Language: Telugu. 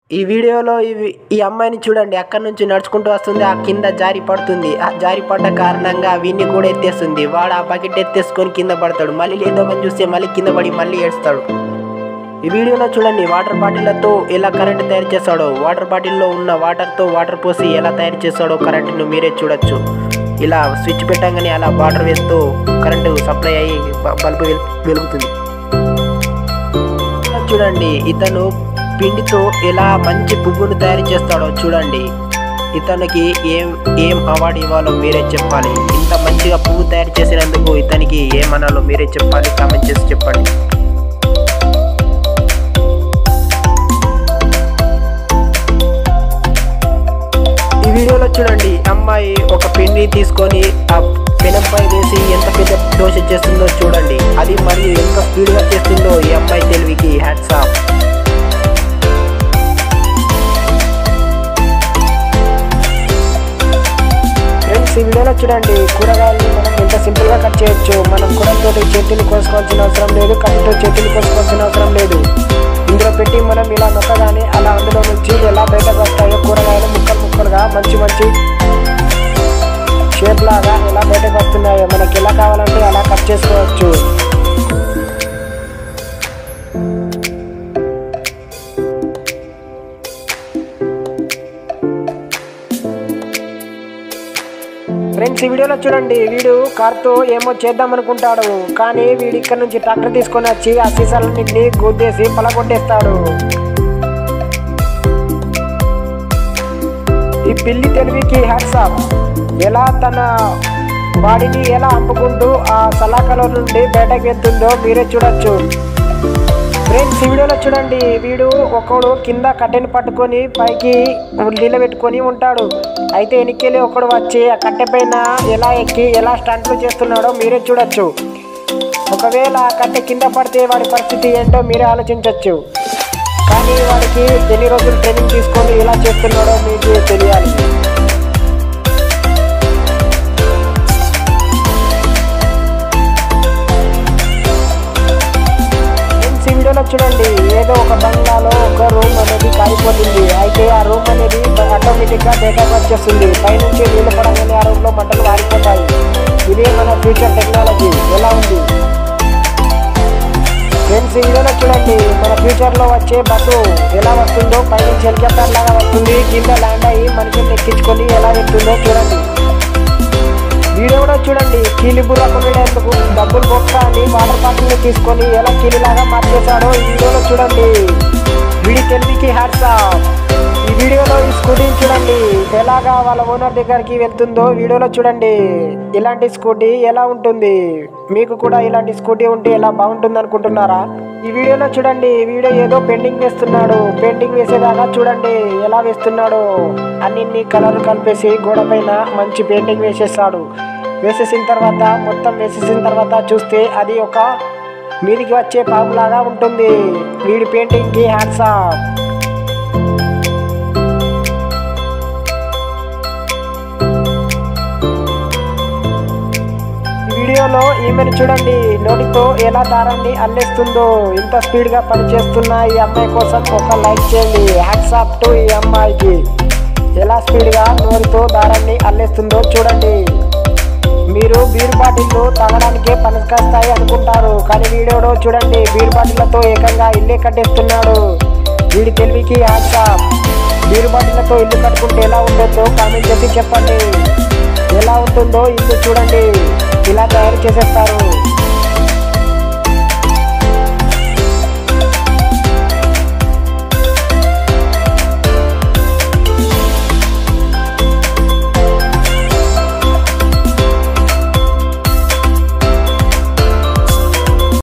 ఈ వీడియోలో ఇవి ఈ అమ్మాయిని చూడండి అక్కడి నుంచి నడుచుకుంటూ వస్తుంది ఆ కింద జారి పడుతుంది ఆ జారి పడ్డ కారణంగా వీడిని కూడా ఎత్తేస్తుంది వాడు ఆ బకెట్ ఎత్తేసుకొని కింద పడతాడు మళ్ళీ లేదోమని చూస్తే మళ్ళీ కింద పడి మళ్ళీ ఏడుస్తాడు ఈ వీడియోలో చూడండి వాటర్ బాటిళ్లతో ఎలా కరెంట్ తయారు చేస్తాడో వాటర్ బాటిల్లో ఉన్న వాటర్తో వాటర్ పోసి ఎలా తయారు చేస్తాడో కరెంటును మీరే చూడొచ్చు ఇలా స్విచ్ పెట్టగానే అలా వాటర్ వేస్తూ కరెంటు సప్లై అయ్యి బ- బల్బు వెలు- వెలుగుతుంది చూడండి ఇతను పిండితో ఎలా మంచి పువ్వును తయారు చేస్తాడో చూడండి ఇతనికి ఏం ఏం అవార్డు ఇవ్వాలో మీరే చెప్పాలి ఇంత మంచిగా పువ్వు తయారు చేసినందుకు ఇతనికి ఏమనాలో మీరే చెప్పాలి కామెంట్ చేసి చెప్పండి ఈ వీడియోలో చూడండి అమ్మాయి ఒక పిండి తీసుకొని ఆ పెనంపై వేసి ఎంత పెద్ద దోశ చేస్తుందో చూడండి అది మరియు ఎంత స్పీడ్గా చేస్తుందో ఈ అమ్మాయి తెలివికి హ్యాట్స్ ఆఫ్ ఫ్రెండ్స్ ఈ వీడియోలో చూడండి కూరగాయలు మనం ఎంత సింపుల్ గా కట్ చేయొచ్చు మనం కూరలతో చేతులు కోసుకోవాల్సిన అవసరం లేదు కత్తితో చేతులు కోసుకోవాల్సిన అవసరం లేదు ఇందులో పెట్టి మనం ఇలా నొక్కగానే అలా అందులో నుంచి ఎలా బయటకు వస్తాయో కూరగాయలు ముక్కలు ముక్కలుగా మంచి మంచి షేప్ లాగా ఎలా బయటకు వస్తున్నాయో మనకి ఎలా కావాలంటే అలా కట్ చేసుకోవచ్చు ఫ్రెండ్స్ ఈ వీడియోలో చూడండి వీడు కార్తో ఏమో చేద్దాం అనుకుంటాడు కానీ వీడు ఇక్కడ నుంచి ట్రాక్టర్ తీసుకొని వచ్చి ఆ సీసాలన్నింటినీ గుద్దేసి పలగొట్టేస్తాడు ఈ పిల్లి తెలివికి హ్యాట్సాప్ ఎలా తన బాడీని ఎలా అంపుకుంటూ ఆ సలాకలో నుండి బయటకు వెళ్తుందో మీరే చూడొచ్చు ఫ్రెండ్స్ ఈ వీడియోలో చూడండి వీడు ఒకడు కింద కట్టెని పట్టుకొని పైకి నిలబెట్టుకొని ఉంటాడు అయితే వెనక్కి ఒకడు వచ్చి ఆ కట్టె పైన ఎలా ఎక్కి ఎలా స్టంట్లు చేస్తున్నాడో మీరే చూడొచ్చు ఒకవేళ ఆ కట్టె కింద పడితే వాడి పరిస్థితి ఏంటో మీరే ఆలోచించవచ్చు కానీ వాడికి ఎన్ని రోజులు ట్రైనింగ్ తీసుకొని ఎలా చేస్తున్నాడో మీకు తెలియాలి ఫ్రెండ్స్ ఈ వీడియోలో చూడండి ఏదో ఒక బంగ్లాలో ఒక రూమ్ అనేది కాలిపోతుంది అయితే ఆ రూమ్ అనేది ఆటోమేటిక్ గా బయటకు వచ్చేస్తుంది పైనుంచి నీళ్లు పడగానే ఆ రూమ్ లో మంటలు వారిపోతాయి ఇదే మన ఫ్యూచర్ టెక్నాలజీ ఎలా ఉంది ఫ్రెండ్స్ ఈ వీడియోలో చూడండి మన ఫ్యూచర్ లో వచ్చే బస్సు ఎలా వస్తుందో పైనుంచి హెలికాప్టర్ లాగా వస్తుంది కింద ల్యాండ్ అయ్యి మనిషిని ఎక్కించుకొని ఎలా వెళ్తుందో చూడండి వీడియో కూడా చూడండి కీలి బుర్ర కొనేందుకు డబ్బులు బొక్క అని వాటర్ బాటిల్ ని తీసుకొని ఎలా కీలిలాగా మార్చేశాడో ఈ వీడియోలో చూడండి వీడి తెలివికి హ్యాట్స్ ఈ వీడియోలో ఈ స్కూటీని చూడండి ఎలాగా వాళ్ళ ఓనర్ దగ్గరికి వెళ్తుందో వీడియోలో చూడండి ఇలాంటి స్కూటీ ఎలా ఉంటుంది మీకు కూడా ఇలాంటి స్కూటీ ఉంటే ఎలా బాగుంటుంది అనుకుంటున్నారా ఈ వీడియోలో చూడండి ఈ వీడియో ఏదో పెయింటింగ్ వేస్తున్నాడు పెయింటింగ్ వేసేదాకా చూడండి ఎలా వేస్తున్నాడో అన్నిన్ని కలర్ కలిపేసి గోడ పైన మంచి పెయింటింగ్ వేసేస్తాడు వేసేసిన తర్వాత మొత్తం వేసేసిన తర్వాత చూస్తే అది ఒక మీదికి వచ్చే పాములాగా ఉంటుంది వీడి పెయింటింగ్కి హ్యాట్స్ ఆఫ్ ఈ వీడియోలో ఈమెను చూడండి నోటితో ఎలా దారాన్ని అల్లేస్తుందో ఇంత స్పీడ్ గా పనిచేస్తున్న ఈ అమ్మాయి కోసం ఒక లైక్ చేయండి హ్యాట్సాప్ టు ఈ అమ్మాయికి ఎలా స్పీడ్ గా నోటితో దారాన్ని అల్లేస్తుందో చూడండి మీరు బీర్ బాటిల్లు తాగడానికే పనికొస్తాయి అనుకుంటారు కానీ వీడియోలో చూడండి బీర్ బాటిళ్లతో ఏకంగా ఇల్లే కట్టేస్తున్నాడు వీడి తెలివికి హ్యాట్సాప్ బీర్ బాటిళ్లతో ఇల్లు కట్టుకుంటే ఎలా ఉంటుందో కామెంట్ చేసి చెప్పండి ఎలా ఉంటుందో ఇల్లు చూడండి ఇలా తయారు చేసేస్తారు